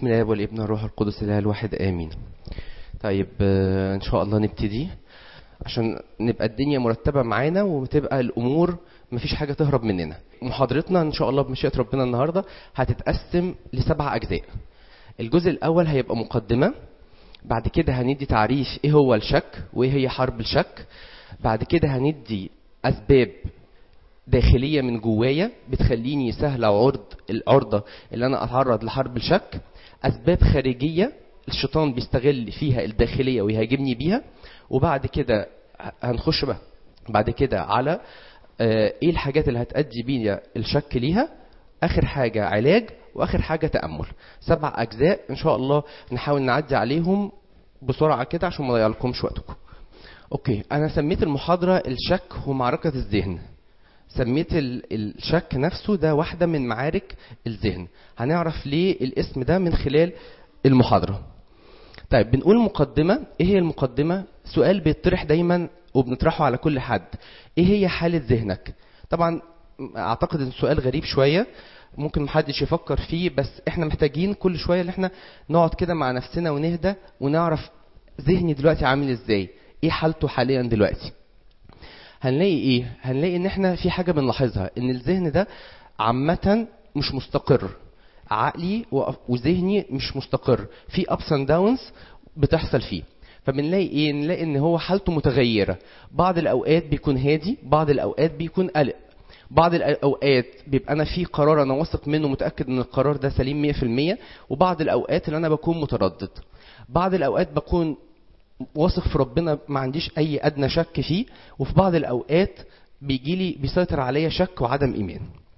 بسم الله والابن والروح القدس الاله الواحد امين طيب آه، ان شاء الله نبتدي عشان نبقى الدنيا مرتبه معانا وتبقى الامور مفيش حاجه تهرب مننا محاضرتنا ان شاء الله بمشيئه ربنا النهارده هتتقسم لسبع اجزاء الجزء الاول هيبقى مقدمه بعد كده هندي تعريف ايه هو الشك وايه هي حرب الشك بعد كده هندي اسباب داخليه من جوايا بتخليني سهله عرض العرضه اللي انا اتعرض لحرب الشك اسباب خارجيه الشيطان بيستغل فيها الداخليه ويهاجمني بيها وبعد كده هنخش بقى بعد كده على آه، ايه الحاجات اللي هتأدي بينا الشك ليها اخر حاجه علاج واخر حاجه تامل سبع اجزاء ان شاء الله نحاول نعدي عليهم بسرعه كده عشان ما اضيعلكمش وقتكم اوكي انا سميت المحاضره الشك ومعركه الذهن سميت ال- الشك نفسه ده واحدة من معارك الذهن هنعرف ليه الاسم ده من خلال المحاضرة طيب بنقول مقدمة ايه هي المقدمة سؤال بيطرح دايما وبنطرحه على كل حد ايه هي حالة ذهنك طبعا اعتقد ان السؤال غريب شوية ممكن محدش يفكر فيه بس احنا محتاجين كل شوية ان احنا نقعد كده مع نفسنا ونهدى ونعرف ذهني دلوقتي عامل ازاي ايه حالته حاليا دلوقتي هنلاقي ايه هنلاقي ان احنا في حاجه بنلاحظها ان الذهن ده عامه مش مستقر عقلي و- وذهني مش مستقر في ups and downs بتحصل فيه فبنلاقي ايه نلاقي ان هو حالته متغيره بعض الاوقات بيكون هادي بعض الاوقات بيكون قلق بعض الاوقات بيبقى انا في قرار انا واثق منه متاكد ان القرار ده سليم 100% وبعض الاوقات اللي انا بكون متردد بعض الاوقات بكون واثق في ربنا ما عنديش اي ادنى شك فيه وفي بعض الاوقات بيجي لي بيسيطر عليا شك وعدم ايمان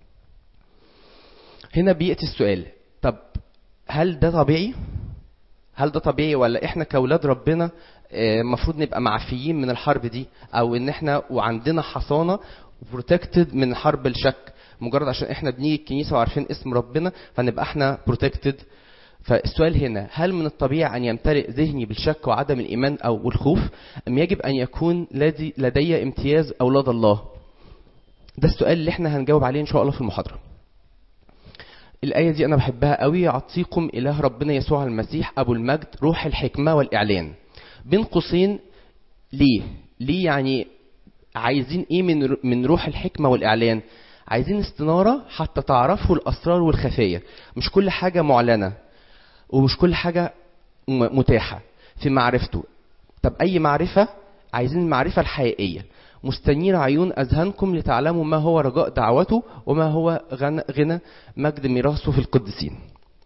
هنا بياتي السؤال طب هل ده طبيعي هل ده طبيعي ولا احنا كاولاد ربنا المفروض نبقى معفيين من الحرب دي او ان احنا وعندنا حصانه بروتكتد من حرب الشك مجرد عشان احنا بنيجي الكنيسه وعارفين اسم ربنا فنبقى احنا بروتكتد فالسؤال هنا هل من الطبيعي أن يمتلئ ذهني بالشك وعدم الإيمان أو الخوف أم يجب أن يكون لدي, لدي امتياز أولاد الله ده السؤال اللي احنا هنجاوب عليه إن شاء الله في المحاضرة الآية دي أنا بحبها قوي يعطيكم إله ربنا يسوع المسيح أبو المجد روح الحكمة والإعلان بين قوسين ليه ليه يعني عايزين ايه من من روح الحكمه والاعلان عايزين استناره حتى تعرفوا الاسرار والخفايا مش كل حاجه معلنه ومش كل حاجة م- متاحة في معرفته طب أي معرفة عايزين المعرفة الحقيقية مستنير عيون أذهانكم لتعلموا ما هو رجاء دعوته وما هو غنى, غنى مجد ميراثه في القديسين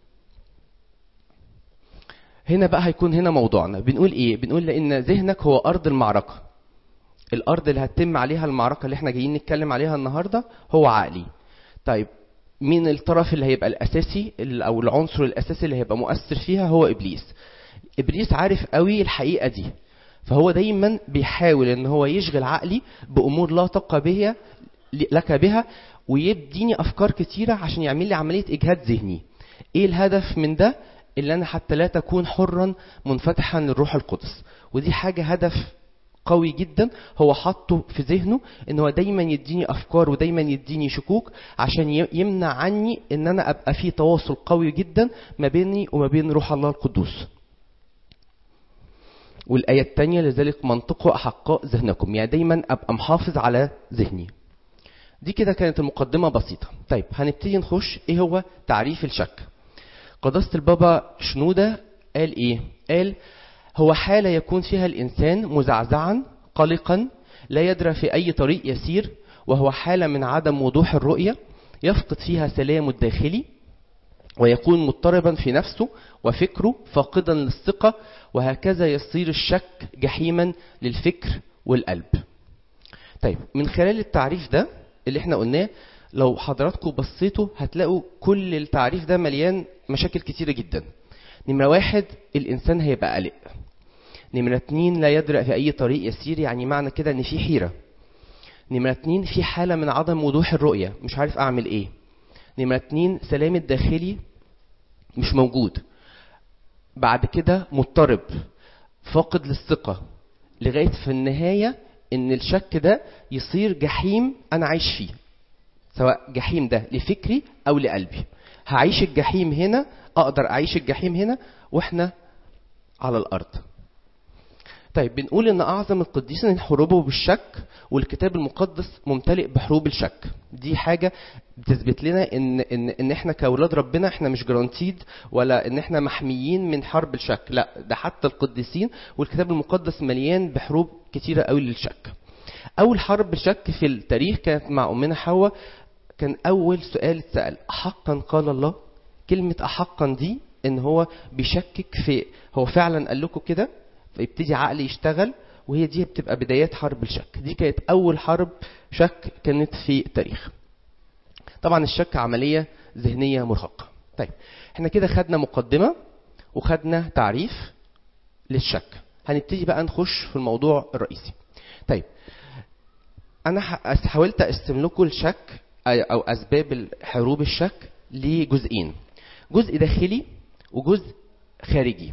هنا بقى هيكون هنا موضوعنا بنقول ايه بنقول لان ذهنك هو ارض المعركه الارض اللي هتتم عليها المعركه اللي احنا جايين نتكلم عليها النهارده هو عقلي طيب مين الطرف اللي هيبقى الاساسي ال- او العنصر الاساسي اللي هيبقى مؤثر فيها هو ابليس ابليس عارف قوي الحقيقه دي فهو دايما بيحاول ان هو يشغل عقلي بامور لا طاقه بها لك بها ويديني افكار كتيره عشان يعمل لي عمليه اجهاد ذهني ايه الهدف من ده اللي انا حتى لا تكون حرا منفتحا للروح القدس ودي حاجه هدف قوي جدا هو حاطه في ذهنه ان هو دايما يديني افكار ودايما يديني شكوك عشان ي- يمنع عني ان انا ابقى في تواصل قوي جدا ما بيني وما بين روح الله القدوس والآية الثانية لذلك منطقوا أحقاء ذهنكم يعني دايما أبقى محافظ على ذهني دي كده كانت المقدمة بسيطة طيب هنبتدي نخش إيه هو تعريف الشك قداسة البابا شنودة قال إيه قال هو حالة يكون فيها الإنسان مزعزعا قلقا لا يدرى في أي طريق يسير وهو حالة من عدم وضوح الرؤية يفقد فيها سلامه الداخلي ويكون مضطربا في نفسه وفكره فاقدا للثقة وهكذا يصير الشك جحيما للفكر والقلب طيب من خلال التعريف ده اللي احنا قلناه لو حضراتكم بصيتوا هتلاقوا كل التعريف ده مليان مشاكل كتيرة جدا نمرة واحد الإنسان هيبقى قلق نمرة اتنين لا يدرأ في أي طريق يسير يعني معنى كده إن في حيرة نمرة اتنين في حالة من عدم وضوح الرؤية مش عارف أعمل إيه نمرة اتنين سلام الداخلي مش موجود بعد كده مضطرب فاقد للثقة لغاية في النهاية إن الشك ده يصير جحيم أنا عايش فيه سواء جحيم ده لفكري أو لقلبي هعيش الجحيم هنا اقدر اعيش الجحيم هنا واحنا على الارض طيب بنقول ان اعظم القديسين حروبه بالشك والكتاب المقدس ممتلئ بحروب الشك دي حاجه بتثبت لنا ان ان ان احنا كاولاد ربنا احنا مش جرانتيد ولا ان احنا محميين من حرب الشك لا ده حتى القديسين والكتاب المقدس مليان بحروب كتيره قوي للشك اول حرب الشك في التاريخ كانت مع امنا حواء كان اول سؤال اتسال احقا قال الله كلمه احقا دي ان هو بيشكك في هو فعلا قال لكم كده فيبتدي عقلي يشتغل وهي دي بتبقى بدايات حرب الشك دي كانت اول حرب شك كانت في التاريخ طبعا الشك عمليه ذهنيه مرهقه طيب احنا كده خدنا مقدمه وخدنا تعريف للشك هنبتدي بقى نخش في الموضوع الرئيسي طيب انا حاولت اقسم لكم الشك او اسباب حروب الشك لجزئين جزء داخلي وجزء خارجي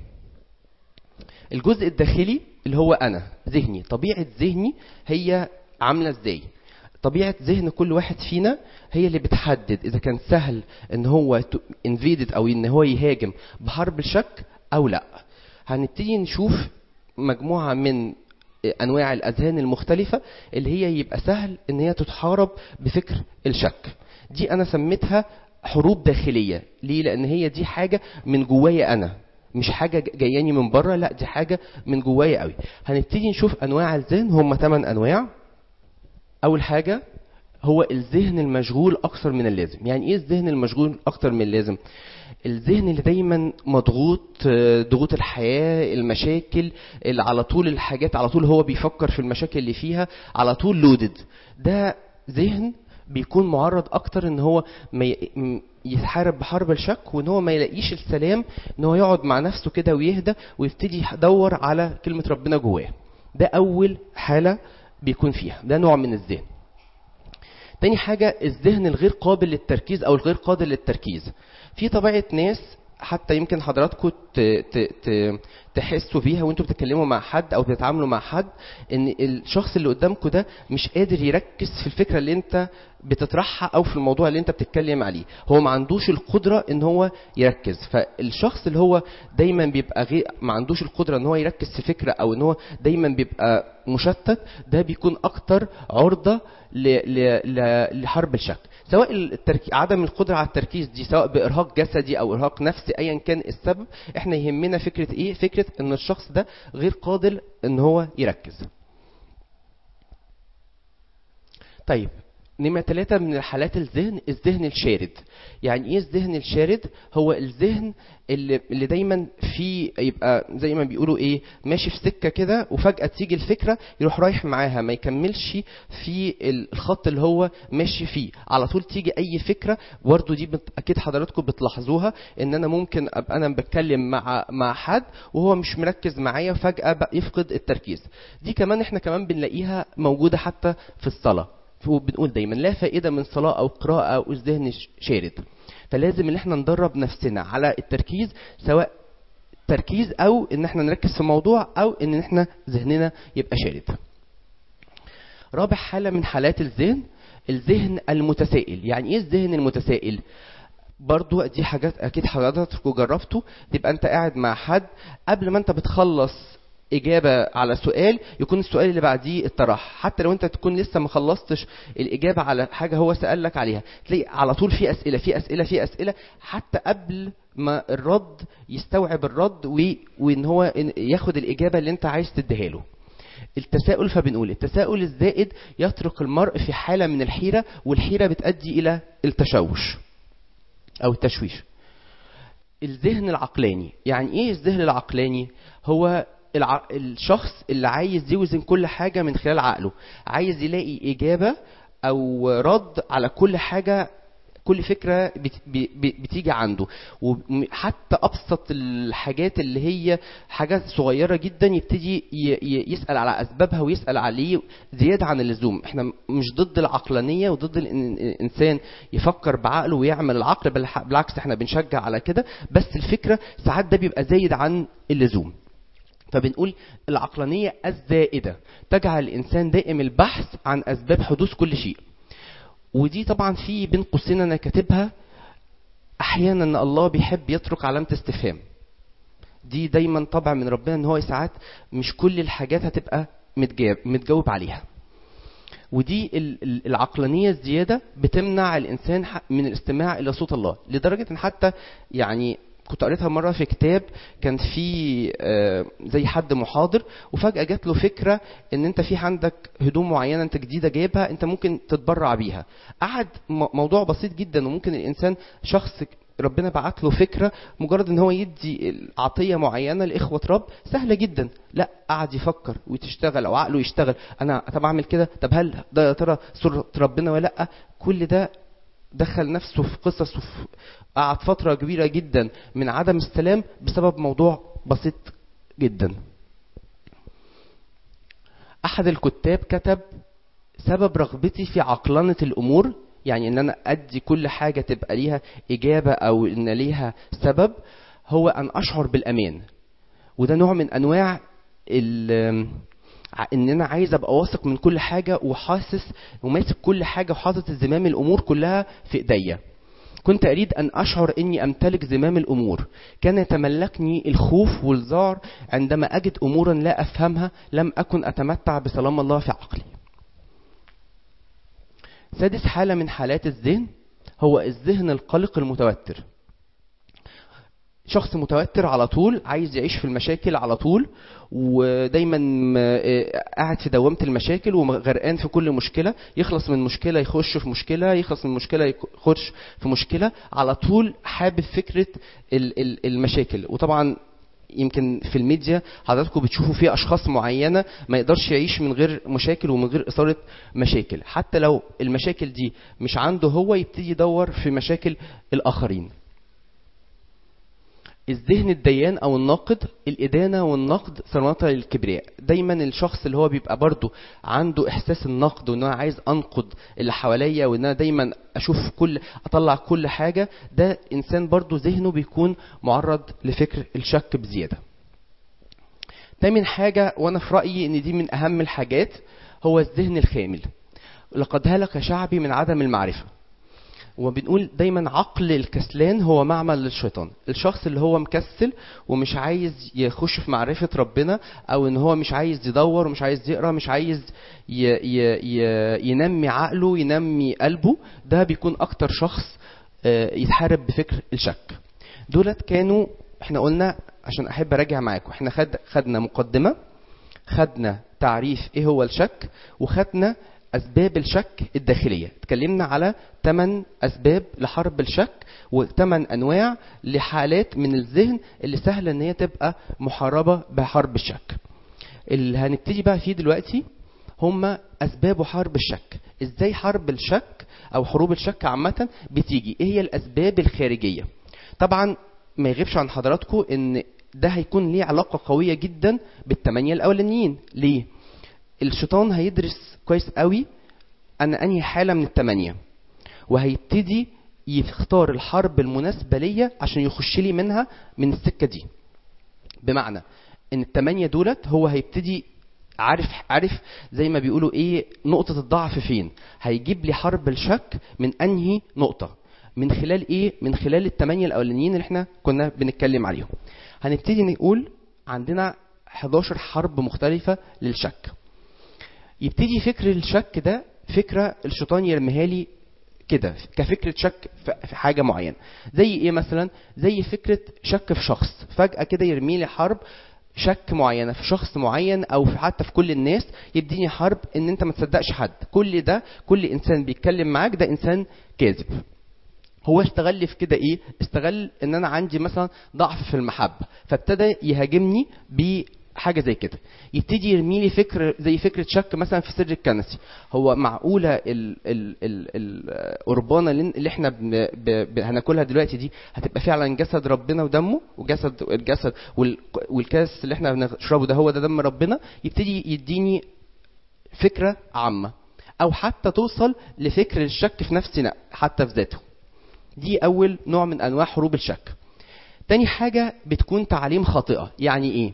الجزء الداخلي اللي هو انا ذهني طبيعه ذهني هي عامله ازاي طبيعه ذهن كل واحد فينا هي اللي بتحدد اذا كان سهل ان هو انفيدد او ان هو يهاجم بحرب الشك او لا هنبتدي نشوف مجموعه من انواع الاذهان المختلفه اللي هي يبقى سهل ان هي تتحارب بفكر الشك دي انا سميتها حروب داخليه ليه لان هي دي حاجه من جوايا انا مش حاجة جاياني من بره لا دي حاجة من جوايا قوي هنبتدي نشوف أنواع الذهن هم ثمان أنواع أول حاجة هو الذهن المشغول أكثر من اللازم يعني إيه الذهن المشغول أكثر من اللازم الذهن اللي دايما مضغوط ضغوط الحياة المشاكل اللي على طول الحاجات على طول هو بيفكر في المشاكل اللي فيها على طول لودد ده ذهن بيكون معرض اكتر ان هو ما يتحارب بحرب الشك وان هو ما يلاقيش السلام ان هو يقعد مع نفسه كده ويهدى ويبتدي يدور على كلمه ربنا جواه ده اول حاله بيكون فيها ده نوع من الذهن تاني حاجة الذهن الغير قابل للتركيز أو الغير قادر للتركيز في طبيعة ناس حتى يمكن حضراتكم تحسوا بيها وانتوا بتتكلموا مع حد او بتتعاملوا مع حد ان الشخص اللي قدامكم ده مش قادر يركز في الفكره اللي انت بتطرحها او في الموضوع اللي انت بتتكلم عليه هو ما عندوش القدره ان هو يركز فالشخص اللي هو دايما بيبقى غير ما عندوش القدره ان هو يركز في فكره او ان هو دايما بيبقى مشتت ده بيكون اكتر عرضه ل... ل... لحرب الشك سواء الترك... عدم القدره على التركيز دي سواء بارهاق جسدي او ارهاق نفسي ايا كان السبب احنا يهمنا فكره ايه فكره ان الشخص ده غير قادر ان هو يركز طيب نمرة ثلاثة من الحالات الذهن الذهن الشارد يعني ايه الذهن الشارد هو الذهن اللي, اللي دايما في يبقى زي ما بيقولوا ايه ماشي في سكة كده وفجأة تيجي الفكرة يروح رايح معاها ما يكملش في الخط اللي هو ماشي فيه على طول تيجي اي فكرة برضه دي بت... اكيد حضراتكم بتلاحظوها ان انا ممكن ابقى انا بتكلم مع مع حد وهو مش مركز معايا فجأة بقى يفقد التركيز دي كمان احنا كمان بنلاقيها موجودة حتى في الصلاة وبنقول دايما لا فائدة من صلاة أو قراءة أو ذهن شارد فلازم ان احنا ندرب نفسنا على التركيز سواء تركيز او ان احنا نركز في موضوع او ان احنا ذهننا يبقى شارد رابع حالة من حالات الذهن الذهن المتسائل يعني ايه الذهن المتسائل برضو دي حاجات اكيد حضرتك جربته تبقى انت قاعد مع حد قبل ما انت بتخلص إجابة على سؤال يكون السؤال اللي بعديه اتطرح حتى لو أنت تكون لسه ما خلصتش الإجابة على حاجة هو سألك عليها تلاقي على طول في أسئلة في أسئلة في أسئلة حتى قبل ما الرد يستوعب الرد وإن هو ياخد الإجابة اللي أنت عايز تديها له التساؤل فبنقول التساؤل الزائد يترك المرء في حالة من الحيرة والحيرة بتؤدي إلى التشوش أو التشويش الذهن العقلاني يعني ايه الذهن العقلاني هو الع... الشخص اللي عايز يوزن كل حاجة من خلال عقله عايز يلاقي إجابة أو رد على كل حاجة كل فكرة بت... بتيجي عنده وحتى أبسط الحاجات اللي هي حاجات صغيرة جدا يبتدي ي... يسأل على أسبابها ويسأل عليه زيادة عن اللزوم احنا مش ضد العقلانية وضد الإنسان يفكر بعقله ويعمل العقل بالعكس احنا بنشجع على كده بس الفكرة ساعات ده بيبقى زايد عن اللزوم فبنقول العقلانية الزائدة تجعل الإنسان دائم البحث عن أسباب حدوث كل شيء ودي طبعا في بين قوسين أنا كاتبها احيانا الله بيحب يترك علامه استفهام دي دايما طبع من ربنا ان هو ساعات مش كل الحاجات هتبقى متجاب متجاوب عليها ودي ال- ال- العقلانيه الزياده بتمنع الانسان ح- من الاستماع الى صوت الله لدرجه ان حتى يعني كنت قريتها مره في كتاب كان في آه، زي حد محاضر وفجاه جات له فكره ان انت في عندك هدوم معينه انت جديده جايبها انت ممكن تتبرع بيها قعد م- موضوع بسيط جدا وممكن الانسان شخص ربنا بعت له فكره مجرد ان هو يدي عطيه معينه لاخوه رب سهله جدا لا قعد يفكر وتشتغل او عقله يشتغل انا طب اعمل كده طب هل ده يا ترى سوره ربنا ولا لا كل ده دخل نفسه في قصص وفي قعد فتره كبيره جدا من عدم السلام بسبب موضوع بسيط جدا احد الكتاب كتب سبب رغبتي في عقلنة الأمور يعني إن أنا أدي كل حاجة تبقى ليها إجابة أو إن ليها سبب هو أن أشعر بالأمان وده نوع من أنواع ال- ع- ان انا عايز ابقى واثق من كل حاجه وحاسس وماسك كل حاجه وحاطط زمام الامور كلها في ايديا كنت اريد ان اشعر اني امتلك زمام الامور كان يتملكني الخوف والذعر عندما اجد امورا لا افهمها لم اكن اتمتع بسلام الله في عقلي سادس حالة من حالات الذهن هو الذهن القلق المتوتر شخص متوتر على طول عايز يعيش في المشاكل على طول ودايما آه، قاعد في دوامة المشاكل وغرقان في كل مشكلة يخلص من مشكلة يخش في مشكلة يخلص من مشكلة يخش في مشكلة على طول حابب فكرة ال- ال- المشاكل وطبعا يمكن في الميديا حضراتكم بتشوفوا في اشخاص معينه ما يقدرش يعيش من غير مشاكل ومن غير اثاره مشاكل حتى لو المشاكل دي مش عنده هو يبتدي يدور في مشاكل الاخرين الذهن الديان او الناقد الادانه والنقد ثمرة للكبرياء دايما الشخص اللي هو بيبقى برضه عنده احساس النقد وان انا عايز انقد اللي حواليا وان انا دايما اشوف كل اطلع كل حاجه ده انسان برضه ذهنه بيكون معرض لفكر الشك بزياده تامن حاجه وانا في رايي ان دي من اهم الحاجات هو الذهن الخامل لقد هلك شعبي من عدم المعرفه وبنقول دايما عقل الكسلان هو معمل للشيطان الشخص اللي هو مكسل ومش عايز يخش في معرفة ربنا او ان هو مش عايز يدور ومش عايز يقرا مش عايز ي ي ي ينمي عقله ينمي قلبه ده بيكون اكتر شخص آه، يتحارب بفكر الشك دولت كانوا احنا قلنا عشان احب اراجع معاكم احنا خد خدنا مقدمة خدنا تعريف ايه هو الشك وخدنا اسباب الشك الداخليه اتكلمنا على 8 اسباب لحرب الشك و8 انواع لحالات من الذهن اللي سهله ان هي تبقى محاربه بحرب الشك اللي هنبتدي بقى فيه دلوقتي هما اسباب حرب الشك ازاي حرب الشك او حروب الشك عامه بتيجي ايه هي الاسباب الخارجيه طبعا ما يغيبش عن حضراتكم ان ده هيكون ليه علاقه قويه جدا بالثمانيه الاولانيين ليه الشيطان هيدرس كويس قوي انا انهي حاله من الثمانيه وهيبتدي يختار الحرب المناسبه ليا عشان يخش لي منها من السكه دي بمعنى ان الثمانيه دولت هو هيبتدي عارف عارف زي ما بيقولوا ايه نقطه الضعف فين هيجيب لي حرب الشك من انهي نقطه من خلال ايه من خلال الثمانيه الاولانيين اللي احنا كنا بنتكلم عليهم هنبتدي نقول عندنا 11 حرب مختلفه للشك يبتدي فكر الشك ده فكره الشيطان يرميها لي كده كفكره شك في حاجه معينه زي ايه مثلا زي فكره شك في شخص فجاه كده يرمي لي حرب شك معينه في شخص معين او في حتى في كل الناس يديني حرب ان انت ما تصدقش حد كل ده كل انسان بيتكلم معاك ده انسان كاذب هو استغل لي في كده ايه استغل ان انا عندي مثلا ضعف في المحبه فابتدى يهاجمني ب حاجه زي كده يبتدي يرمي لي فكر زي فكره شك مثلا في سر الكنسي هو معقوله ال ال ال القربانه اللي احنا ب ب ب هناكلها دلوقتي دي هتبقى فعلا جسد ربنا ودمه وجسد الجسد وال والكاس اللي احنا بنشربه ده هو ده دم ربنا يبتدي يديني فكره عامه او حتى توصل لفكر الشك في نفسنا حتى في ذاته دي اول نوع من انواع حروب الشك تاني حاجه بتكون تعليم خاطئه يعني ايه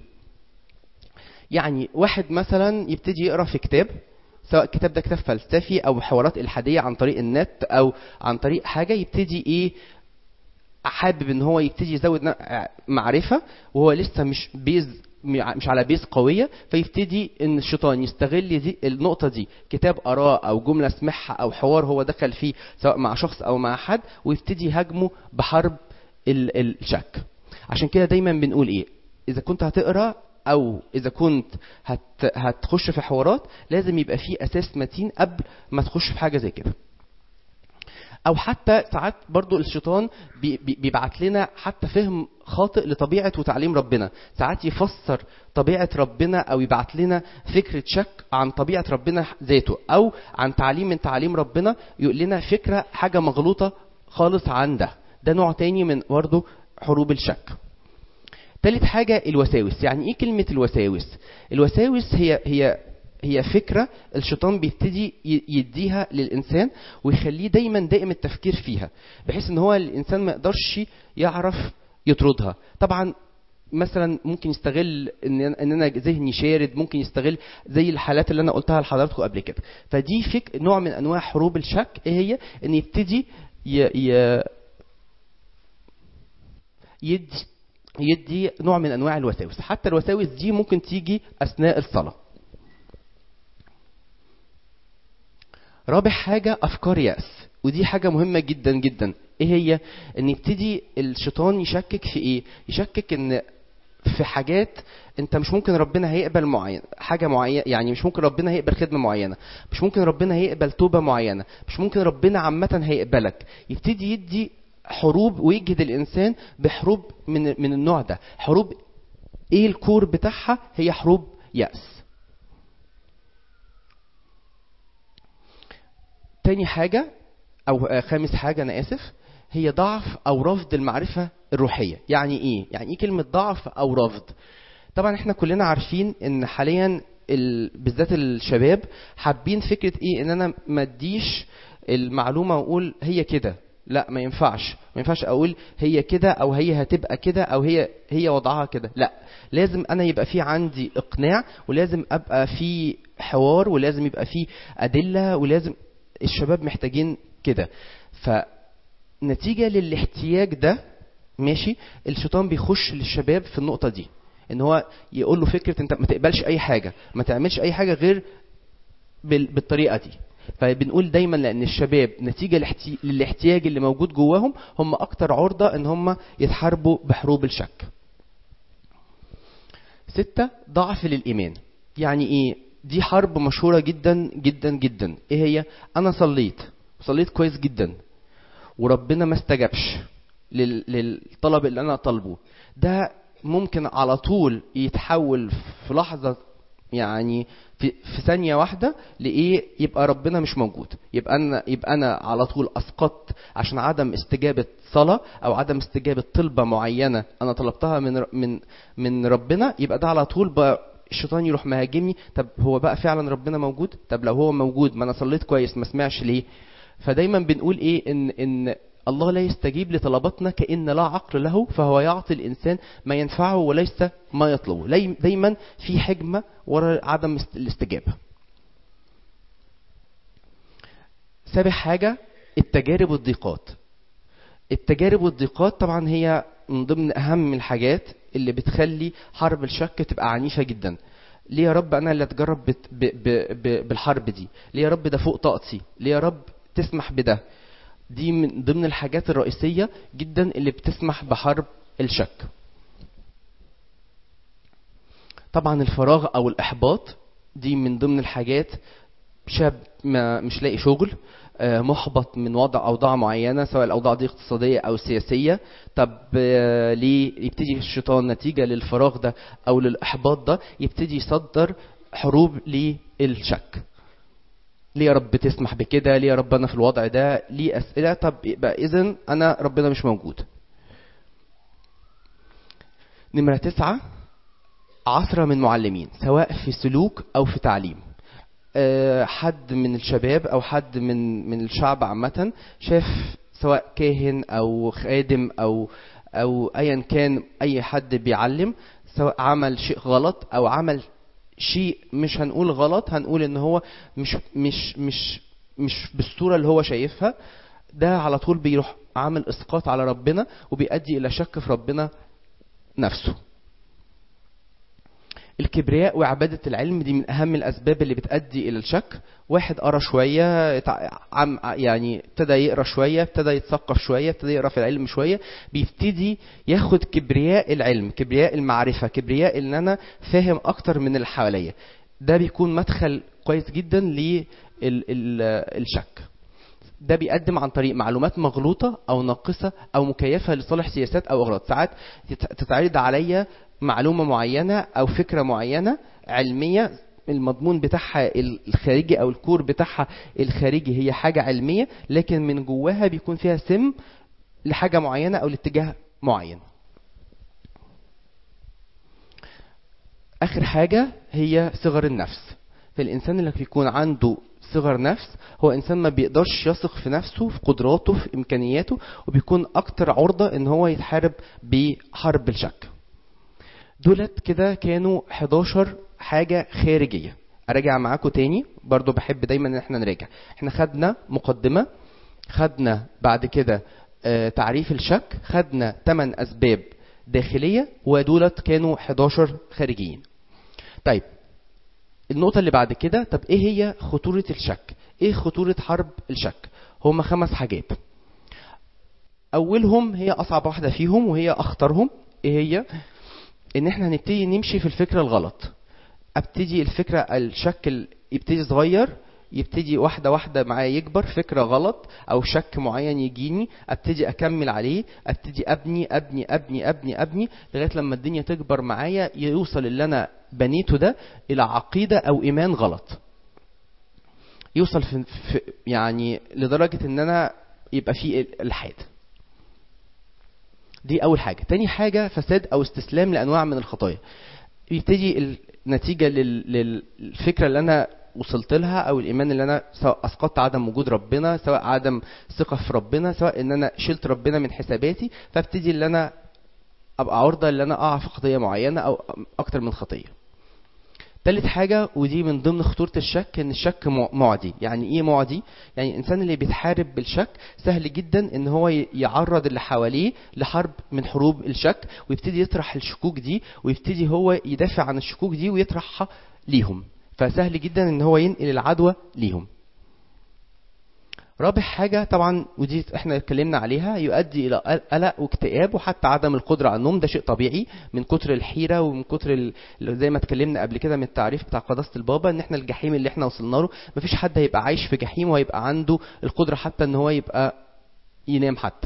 يعني واحد مثلا يبتدي يقرا في كتاب سواء الكتاب ده كتاب فلسفي او حوارات الحاديه عن طريق النت او عن طريق حاجه يبتدي ايه حابب ان هو يبتدي يزود ن- معرفه وهو لسه مش بيز مش على بيز قويه فيبتدي ان الشيطان يستغل دي النقطه دي كتاب قراه او جمله سمعها او حوار هو دخل فيه سواء مع شخص او مع حد ويبتدي يهاجمه بحرب ال- الشك عشان كده دايما بنقول ايه اذا كنت هتقرا او اذا كنت هت هتخش في حوارات لازم يبقى في اساس متين قبل ما تخش في حاجه زي كده او حتى ساعات برضو الشيطان بي- بي- بيبعت لنا حتى فهم خاطئ لطبيعه وتعليم ربنا ساعات يفسر طبيعه ربنا او يبعت لنا فكره شك عن طبيعه ربنا ذاته او عن تعليم من تعاليم ربنا يقول لنا فكره حاجه مغلوطه خالص عن ده ده نوع تاني من برضو حروب الشك تالت حاجة الوساوس يعني ايه كلمة الوساوس الوساوس هي هي هي فكرة الشيطان بيبتدي ي- يديها للإنسان ويخليه دايما دائم التفكير فيها بحيث ان هو الإنسان ما يقدرش يعرف يطردها طبعا مثلا ممكن يستغل ان أنا- ان انا ذهني شارد ممكن يستغل زي الحالات اللي انا قلتها لحضراتكم قبل كده فدي فك نوع من انواع حروب الشك ايه هي ان يبتدي ي... ي... يدي يدي نوع من انواع الوساوس حتى الوساوس دي ممكن تيجي اثناء الصلاه رابع حاجه افكار ياس ودي حاجه مهمه جدا جدا ايه هي ان يبتدي الشيطان يشكك في ايه يشكك ان في حاجات انت مش ممكن ربنا هيقبل معين حاجه معينه يعني مش ممكن ربنا هيقبل خدمه معينه مش ممكن ربنا هيقبل توبه معينه مش ممكن ربنا عامه هيقبلك يبتدي يدي حروب ويجهد الانسان بحروب من من النوع ده حروب ايه الكور بتاعها هي حروب يأس تاني حاجة أو آه، خامس حاجة أنا آسف هي ضعف أو رفض المعرفة الروحية يعني إيه؟ يعني إيه كلمة ضعف أو رفض؟ طبعا إحنا كلنا عارفين إن حاليا ال... بالذات الشباب حابين فكرة إيه؟ إن أنا ما أديش المعلومة وأقول هي كده لا ما ينفعش ما ينفعش اقول هي كده او هي هتبقى كده او هي هي وضعها كده لا لازم انا يبقى في عندي اقناع ولازم ابقى في حوار ولازم يبقى في ادله ولازم الشباب محتاجين كده فنتيجه للاحتياج ده ماشي الشيطان بيخش للشباب في النقطه دي ان هو يقول له فكره انت ما تقبلش اي حاجه ما تعملش اي حاجه غير بال- بالطريقه دي فبنقول دايما لان الشباب نتيجه لاحتي- للاحتياج اللي موجود جواهم هم اكتر عرضه ان هم يتحاربوا بحروب الشك ستة ضعف للإيمان يعني إيه دي حرب مشهورة جدا جدا جدا إيه هي أنا صليت صليت كويس جدا وربنا ما استجابش لل- للطلب اللي أنا طالبه ده ممكن على طول يتحول في لحظة يعني في, في ثانية واحدة لإيه يبقى ربنا مش موجود يبقى أنا يبقى أنا على طول أسقطت عشان عدم استجابة صلاة أو عدم استجابة طلبة معينة أنا طلبتها من من من ربنا يبقى ده على طول بقى الشيطان يروح مهاجمني طب هو بقى فعلا ربنا موجود طب لو هو موجود ما أنا صليت كويس ما سمعش ليه فدايما بنقول إيه إن إن الله لا يستجيب لطلباتنا كأن لا عقل له فهو يعطي الإنسان ما ينفعه وليس ما يطلبه لي- دايما في حكمة وراء عدم است- الاستجابة سابع حاجة التجارب والضيقات التجارب والضيقات طبعا هي من ضمن أهم الحاجات اللي بتخلي حرب الشك تبقى عنيفة جدا ليه يا رب أنا اللي أتجرب بت- ب ب ب بالحرب دي ليه يا رب ده فوق طاقتي ليه يا رب تسمح بده دي من ضمن الحاجات الرئيسية جدا اللي بتسمح بحرب الشك طبعا الفراغ او الاحباط دي من ضمن الحاجات شاب ما مش لاقي شغل آه، محبط من وضع اوضاع معينه سواء الاوضاع دي اقتصاديه او سياسيه طب آه، ليه يبتدي الشيطان نتيجه للفراغ ده او للاحباط ده يبتدي يصدر حروب للشك ليه يا رب تسمح بكده ليه يا رب انا في الوضع ده ليه اسئله طب يبقى اذا انا ربنا مش موجود نمره تسعة عثرة من معلمين سواء في سلوك او في تعليم آه، حد من الشباب او حد من من الشعب عامه شاف سواء كاهن او خادم او او ايا كان اي حد بيعلم سواء عمل شيء غلط او عمل شيء مش هنقول غلط هنقول ان هو مش مش مش مش بالصوره اللي هو شايفها ده على طول بيروح عامل اسقاط على ربنا وبيؤدي الى شك في ربنا نفسه الكبرياء وعبادة العلم دي من أهم الأسباب اللي بتؤدي إلى الشك واحد قرا شوية اتع- عم يعني ابتدى يقرا شوية ابتدى يتثقف شوية ابتدى يقرا في العلم شوية بيبتدي ياخد كبرياء العلم كبرياء المعرفة كبرياء إن أنا فاهم أكتر من اللي حواليا ده بيكون مدخل كويس جدا للشك ده بيقدم عن طريق معلومات مغلوطة أو ناقصة أو مكيفة لصالح سياسات أو أغراض ساعات تت- تتعرض عليا معلومة معينة أو فكرة معينة علمية المضمون بتاعها الخارجي أو الكور بتاعها الخارجي هي حاجة علمية لكن من جواها بيكون فيها سم لحاجة معينة أو لاتجاه معين آخر حاجة هي صغر النفس فالإنسان اللي بيكون عنده صغر نفس هو إنسان ما بيقدرش يثق في نفسه في قدراته في إمكانياته وبيكون أكتر عرضة إن هو يتحارب بحرب الشك دولت كده كانوا 11 حاجة خارجية أراجع معاكم تاني برضو بحب دايما إن احنا نراجع احنا خدنا مقدمة خدنا بعد كده آه، تعريف الشك خدنا 8 أسباب داخلية ودولت كانوا 11 خارجيين طيب النقطة اللي بعد كده طب ايه هي خطورة الشك؟ ايه خطورة حرب الشك؟ هما خمس حاجات. أولهم هي أصعب واحدة فيهم وهي أخطرهم ايه هي؟ إن احنا هنبتدي نمشي في الفكرة الغلط. ابتدي الفكرة الشك ال- يبتدي صغير يبتدي واحدة واحدة معايا يكبر فكرة غلط أو شك معين يجيني ابتدي أكمل عليه ابتدي أبني أبني أبني أبني أبني لغاية لما الدنيا تكبر معايا يوصل اللي أنا بنيته ده إلى عقيدة أو إيمان غلط يوصل في في يعني لدرجة إن أنا يبقى في الحاد دي أول حاجة تاني حاجة فساد أو استسلام لأنواع من الخطايا يبتدي النتيجة لل- للفكرة اللي أنا وصلت لها أو الإيمان اللي أنا سواء أسقطت عدم وجود ربنا سواء عدم ثقة في ربنا سواء إن أنا شلت ربنا من حساباتي فابتدي اللي أنا أبقى عرضة اللي أنا أقع في خطية معينة أو أكتر من خطية تالت حاجة ودي من ضمن خطورة الشك ان الشك مع- معدي يعني ايه معدي يعني الانسان اللي بيتحارب بالشك سهل جدا ان هو ي- يعرض اللي حواليه لحرب من حروب الشك ويبتدي يطرح الشكوك دي ويبتدي هو يدافع عن الشكوك دي ويطرحها ليهم فسهل جدا ان هو ينقل العدوى ليهم رابع حاجة طبعا ودي احنا اتكلمنا عليها يؤدي الى قلق واكتئاب وحتى عدم القدرة على النوم ده شيء طبيعي من كتر الحيرة ومن كتر ال... زي ما اتكلمنا قبل كده من التعريف بتاع قداسة البابا ان احنا الجحيم اللي احنا وصلنا له مفيش حد هيبقى عايش في جحيم وهيبقى عنده القدرة حتى ان هو يبقى ينام حتى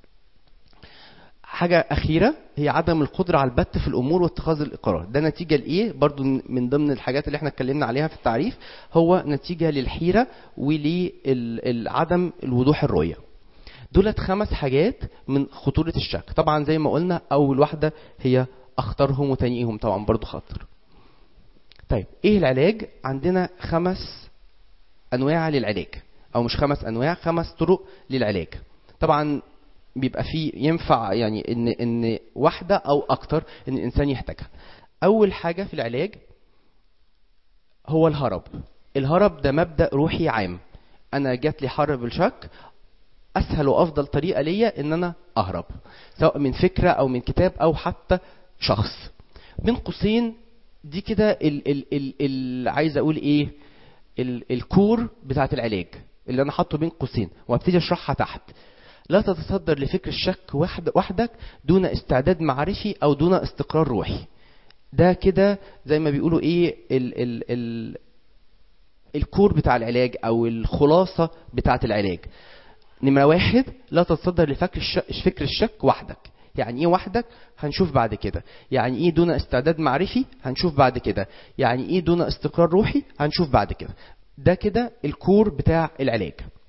حاجة أخيرة هي عدم القدرة على البت في الأمور واتخاذ القرار ده نتيجة لإيه برضو من ضمن الحاجات اللي احنا اتكلمنا عليها في التعريف هو نتيجة للحيرة ولعدم الوضوح الرؤية دولت خمس حاجات من خطورة الشك طبعا زي ما قلنا أول واحدة هي أخطرهم وتانيهم طبعا برضو خطر طيب إيه العلاج عندنا خمس أنواع للعلاج أو مش خمس أنواع خمس طرق للعلاج طبعا بيبقى فيه ينفع يعني ان ان واحده او اكتر ان الانسان يحتاجها اول حاجه في العلاج هو الهرب الهرب ده مبدا روحي عام انا جات لي حرب الشك اسهل وافضل طريقه ليا ان انا اهرب سواء من فكره او من كتاب او حتى شخص بين قوسين دي كده ال ال ال ال عايز اقول ايه ال الكور بتاعت العلاج اللي انا حاطه بين قوسين وابتدي اشرحها تحت لا تتصدر لفكر الشك وحد وحدك دون استعداد معرفي او دون استقرار روحي ده كده زي ما بيقولوا ايه ال ال ال الكور بتاع العلاج او الخلاصه بتاعه العلاج نمره واحد لا تتصدر لفكر الشك, فكر الشك وحدك يعني ايه وحدك هنشوف بعد كده يعني ايه دون استعداد معرفي هنشوف بعد كده يعني ايه دون استقرار روحي هنشوف بعد كده ده كده الكور بتاع العلاج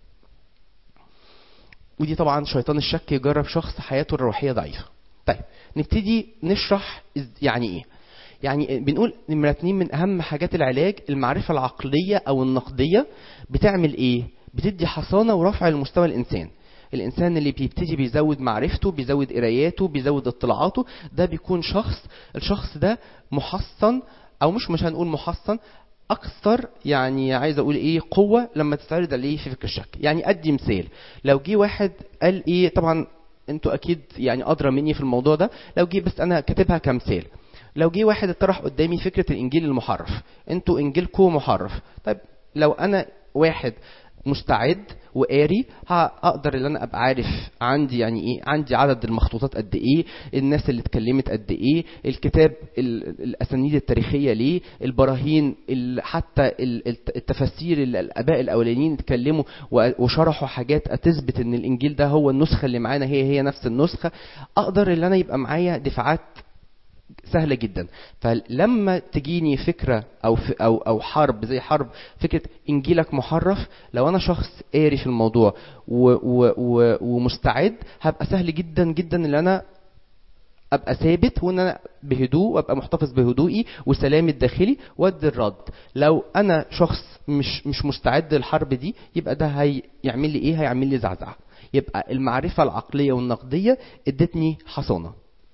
ودي طبعا شيطان الشك يجرب شخص حياته الروحيه ضعيفه طيب نبتدي نشرح يعني ايه يعني بنقول نمرة اتنين من أهم حاجات العلاج المعرفة العقلية أو النقدية بتعمل إيه؟ بتدي حصانة ورفع لمستوى الإنسان. الإنسان اللي بيبتدي بيزود معرفته، بيزود قراياته، بيزود اطلاعاته، ده بيكون شخص، الشخص ده محصن أو مش مش هنقول محصن، اكثر يعني عايز اقول ايه قوه لما تتعرض عليه في فكر الشك يعني ادي مثال لو جه واحد قال ايه طبعا انتوا اكيد يعني ادرى مني في الموضوع ده لو جه بس انا كاتبها كمثال لو جه واحد اطرح قدامي فكره الانجيل المحرف انتوا انجيلكم محرف طيب لو انا واحد مستعد وقاري هقدر ان انا ابقى عارف عندي يعني ايه عندي عدد المخطوطات قد ايه الناس اللي اتكلمت قد ايه الكتاب ال- الاسانيد التاريخيه ليه البراهين ال- حتى ال- الت- التفاسير اللي الاباء الاولانيين اتكلموا و- وشرحوا حاجات تثبت ان الانجيل ده هو النسخه اللي معانا هي هي نفس النسخه اقدر ان انا يبقى معايا دفاعات سهلة جدا فلما تجيني فكرة أو في أو أو حرب زي حرب فكرة إنجيلك محرف لو أنا شخص قاري في الموضوع و و و ومستعد هبقى سهل جدا جدا إن أنا ابقى ثابت وان انا بهدوء وابقى محتفظ بهدوئي وسلامي الداخلي وادي الرد لو انا شخص مش مش مستعد للحرب دي يبقى ده هيعمل لي ايه هيعمل لي زعزعه يبقى المعرفه العقليه والنقديه ادتني حصانه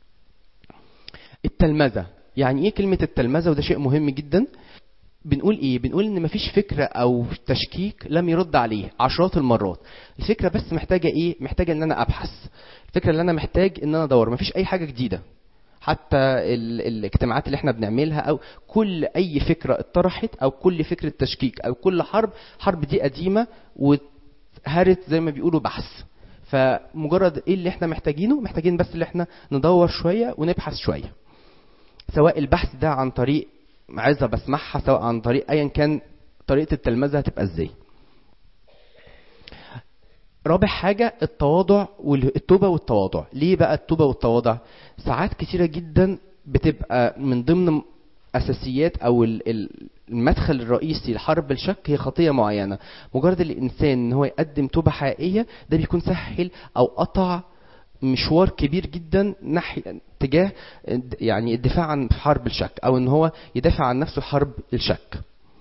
التلمذه يعني ايه كلمه التلمذه وده شيء مهم جدا بنقول ايه بنقول ان مفيش فكره او تشكيك لم يرد عليه عشرات المرات الفكره بس محتاجه ايه محتاجه ان انا ابحث الفكره اللي انا محتاج ان انا ادور مفيش اي حاجه جديده حتى ال- الاجتماعات اللي احنا بنعملها او كل اي فكره اتطرحت او كل فكره تشكيك او كل حرب حرب دي قديمه واتهرت زي ما بيقولوا بحث فمجرد ايه اللي احنا محتاجينه محتاجين بس اللي احنا ندور شويه ونبحث شويه سواء البحث ده عن طريق عايزه بسمعها سواء عن طريق ايا كان طريقه التلمذه هتبقى ازاي رابع حاجة التواضع والتوبة والتواضع ليه بقى التوبة والتواضع ساعات كتيرة جدا بتبقى من ضمن أساسيات أو ال- ال- المدخل الرئيسي لحرب الشك هي خطية معينة مجرد الإنسان إن هو يقدم توبة حقيقية ده بيكون سهل أو قطع مشوار كبير جدا ناحية تجاه يعني الدفاع عن حرب الشك أو إن هو يدافع عن نفسه حرب الشك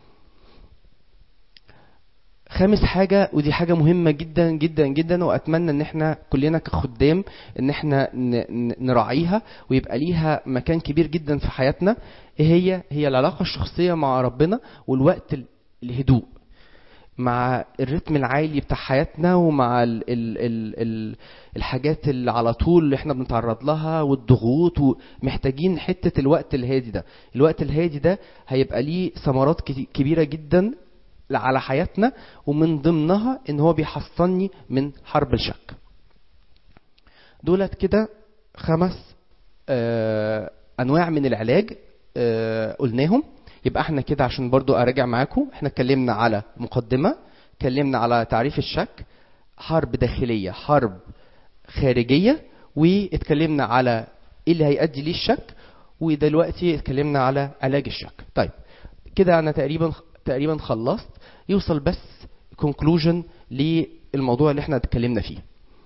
خامس حاجة ودي حاجة مهمة جدا جدا جدا وأتمنى إن إحنا كلنا كخدام إن إحنا ن- ن- نراعيها ويبقى ليها مكان كبير جدا في حياتنا إيه هي؟ هي العلاقة الشخصية مع ربنا والوقت ال- الهدوء مع الريتم العالي بتاع حياتنا ومع ال ال ال ال الحاجات اللي على طول اللي احنا بنتعرض لها والضغوط ومحتاجين حتة الوقت الهادي ده الوقت الهادي ده هيبقى ليه ثمرات كتي- كبيرة جدا على حياتنا ومن ضمنها ان هو بيحصني من حرب الشك دولت كده خمس آه انواع من العلاج آه قلناهم يبقى احنا كده عشان برضو اراجع معاكم احنا اتكلمنا على مقدمة اتكلمنا على تعريف الشك حرب داخلية حرب خارجية واتكلمنا على ايه اللي هيؤدي ليه الشك ودلوقتي اتكلمنا على علاج الشك طيب كده انا تقريبا تقريبا خلصت يوصل بس كونكلوجن للموضوع اللي احنا اتكلمنا فيه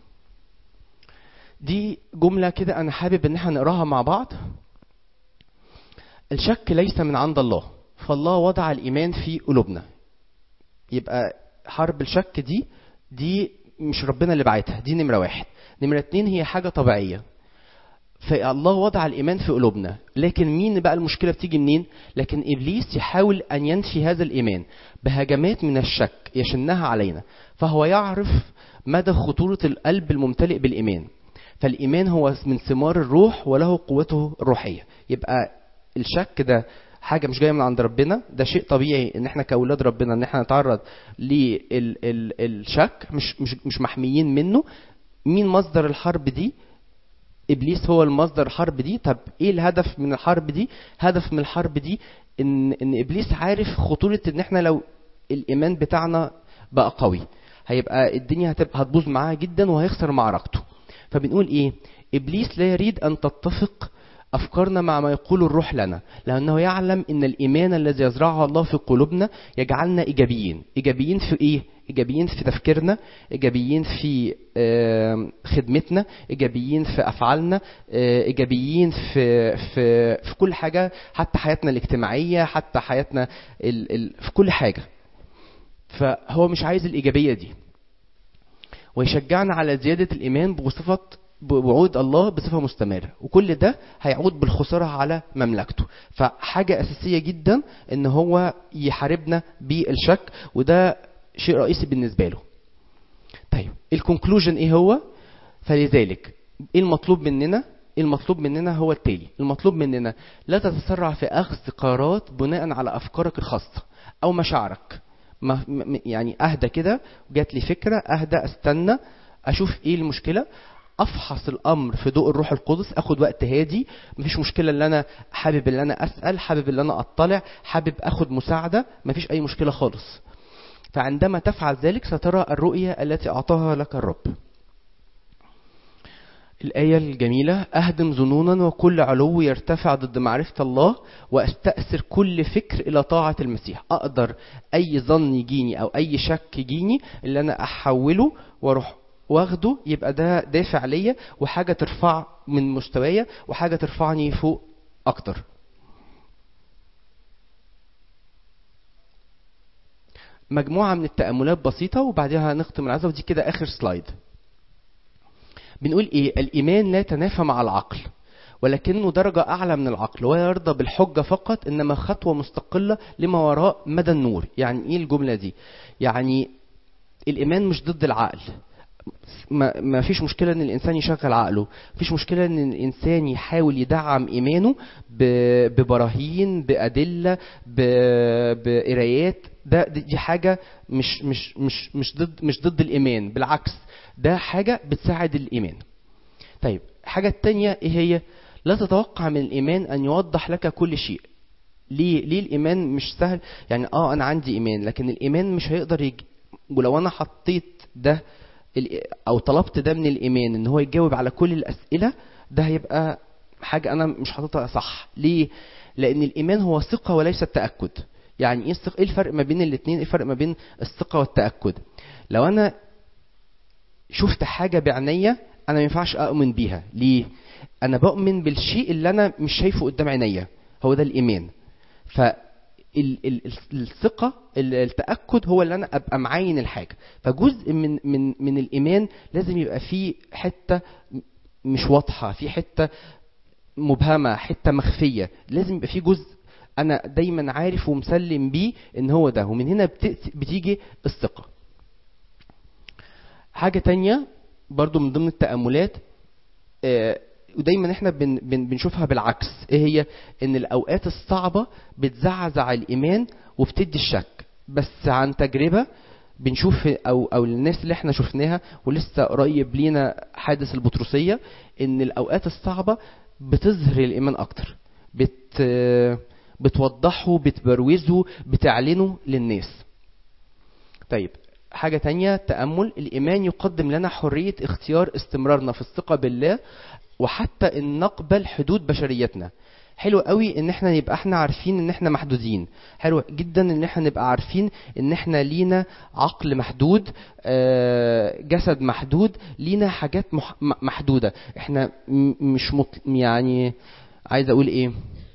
دي جملة كده أنا حابب إن احنا نقراها مع بعض الشك ليس من عند الله فالله وضع الإيمان في قلوبنا يبقى حرب الشك دي دي مش ربنا اللي بعتها دي نمرة واحد نمرة اتنين هي حاجة طبيعية فالله وضع الإيمان في قلوبنا لكن مين بقى المشكلة بتيجي منين لكن إبليس يحاول أن ينفي هذا الإيمان بهجمات من الشك يشنها علينا فهو يعرف مدى خطورة القلب الممتلئ بالإيمان فالإيمان هو من ثمار الروح وله قوته الروحية يبقى الشك ده حاجة مش جاية من عند ربنا ده شيء طبيعي ان احنا كأولاد ربنا ان احنا نتعرض للشك مش مش مش محميين منه مين مصدر الحرب دي ابليس هو المصدر الحرب دي طب ايه الهدف من الحرب دي هدف من الحرب دي ان ان ابليس عارف خطوره ان احنا لو الايمان بتاعنا بقى قوي هيبقى الدنيا هتبقى هتبوظ معاه جدا وهيخسر معركته فبنقول ايه ابليس لا يريد ان تتفق افكارنا مع ما يقول الروح لنا لانه يعلم ان الايمان الذي يزرعه الله في قلوبنا يجعلنا ايجابيين ايجابيين في ايه ايجابيين في تفكيرنا ايجابيين في آه، خدمتنا ايجابيين في افعالنا آه، ايجابيين في في في كل حاجه حتى حياتنا الاجتماعيه حتى حياتنا ال ال في كل حاجه فهو مش عايز الايجابيه دي ويشجعنا على زياده الايمان بصفه بوعود الله بصفه مستمره وكل ده هيعود بالخساره على مملكته فحاجه اساسيه جدا ان هو يحاربنا بالشك وده شيء رئيسي بالنسبه له طيب الكونكلوجن ايه هو فلذلك ايه المطلوب مننا المطلوب مننا هو التالي المطلوب مننا لا تتسرع في اخذ قرارات بناء على افكارك الخاصه او مشاعرك ما م- يعني اهدى كده جات لي فكره اهدى استنى اشوف ايه المشكله افحص الامر في ضوء الروح القدس اخد وقت هادي مفيش مشكله ان انا حابب ان انا اسال حابب ان انا اطلع حابب اخد مساعده مفيش اي مشكله خالص فعندما تفعل ذلك سترى الرؤيه التي اعطاها لك الرب الآية الجميلة أهدم ظنونا وكل علو يرتفع ضد معرفة الله وأستأثر كل فكر إلى طاعة المسيح أقدر أي ظن يجيني أو أي شك يجيني اللي أنا أحوله وأروح واخده يبقى ده دافع ليا وحاجة ترفع من مستوايا وحاجة ترفعني فوق أكتر مجموعة من التأملات بسيطة وبعدها هنختم العزة ودي كده آخر سلايد بنقول ايه الايمان لا يتنافى مع العقل ولكنه درجة أعلى من العقل ولا يرضى بالحجة فقط إنما خطوة مستقلة لما وراء مدى النور يعني إيه الجملة دي يعني الإيمان مش ضد العقل ما, ما فيش مشكلة إن الإنسان يشغل عقله فيش مشكلة إن الإنسان يحاول يدعم إيمانه ب- ببراهين بأدلة ب- بقرايات ده دي دي حاجة مش مش مش مش ضد مش ضد الإيمان بالعكس ده حاجة بتساعد الإيمان طيب حاجة التانية إيه هي لا تتوقع من الإيمان أن يوضح لك كل شيء ليه ليه الإيمان مش سهل يعني آه أنا عندي إيمان لكن الإيمان مش هيقدر يج... ولو أنا حطيت ده ال- أو طلبت ده من الإيمان إن هو يجاوب على كل الأسئلة ده هيبقى حاجة أنا مش حاططها صح ليه لأن الإيمان هو ثقة وليس التأكد يعني ايه الثقة ايه الفرق ما بين الاثنين ايه الفرق ما بين الثقة والتأكد لو انا شفت حاجة بعينيا انا ما ينفعش اؤمن بيها ليه انا بؤمن بالشيء اللي انا مش شايفه قدام عينيا هو ده الايمان ف ال- ال- الثقة ال- التأكد هو اللي أنا أبقى معين الحاجة فجزء من من من الإيمان لازم يبقى فيه حتة مش واضحة في حتة مبهمة حتة مخفية لازم يبقى فيه جزء أنا دايما عارف ومسلم بيه إن هو ده ومن هنا بت- بتيجي الثقة حاجة تانية برضو من ضمن التأملات آه، ودايما احنا بن بن بنشوفها بالعكس ايه هي ان الاوقات الصعبة بتزعزع الايمان وبتدي الشك بس عن تجربة بنشوف او او الناس اللي احنا شفناها ولسه قريب لينا حادث البطرسية ان الاوقات الصعبة بتظهر الايمان اكتر بت بتوضحه بتبروزه بتعلنه للناس طيب حاجة تانية تأمل الإيمان يقدم لنا حرية اختيار استمرارنا في الثقة بالله وحتى ان نقبل حدود بشريتنا حلو قوي ان احنا نبقى احنا عارفين ان احنا محدودين حلو جدا ان احنا نبقى عارفين ان احنا لينا عقل محدود آه، جسد محدود لينا حاجات مح- م- محدودة احنا م- مش مطل... يعني عايز اقول ايه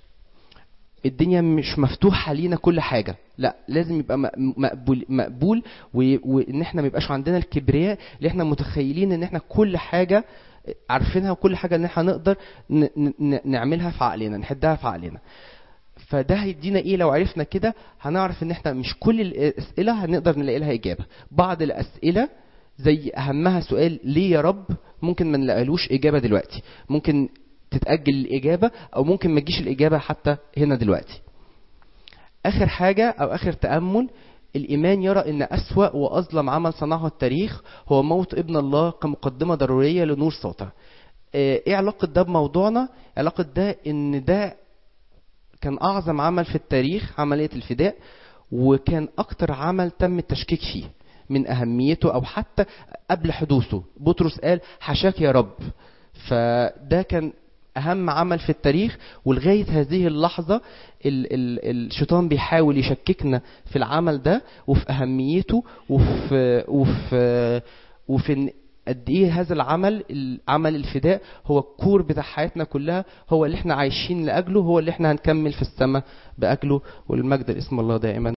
الدنيا مش مفتوحة لينا كل حاجة لا لازم يبقى م- مقبول مقبول و- وان احنا ما يبقاش عندنا الكبرياء اللي احنا متخيلين ان احنا كل حاجة عارفينها وكل حاجة ان احنا نقدر ن- ن- نعملها في عقلنا نحدها في عقلنا فده هيدينا ايه لو عرفنا كده هنعرف ان احنا مش كل الاسئله هنقدر نلاقي لها اجابه بعض الاسئله زي اهمها سؤال ليه يا رب ممكن ما نلاقيلوش اجابه دلوقتي ممكن تتاجل الاجابه او ممكن ما تجيش الاجابه حتى هنا دلوقتي اخر حاجه او اخر تامل الايمان يرى ان اسوا واظلم عمل صنعه التاريخ هو موت ابن الله كمقدمه ضروريه لنور ساطع آه، ايه علاقه ده بموضوعنا علاقه ده ان ده كان اعظم عمل في التاريخ عمليه الفداء وكان اكتر عمل تم التشكيك فيه من اهميته او حتى قبل حدوثه بطرس قال حشاك يا رب فده كان اهم عمل في التاريخ ولغايه هذه اللحظه ال ال الشيطان بيحاول يشككنا في العمل ده وفي اهميته وفي وفي وفي إن قد ايه هذا العمل العمل الفداء هو الكور بتاع حياتنا كلها هو اللي احنا عايشين لاجله هو اللي احنا هنكمل في السماء باجله والمجد لاسم الله دائما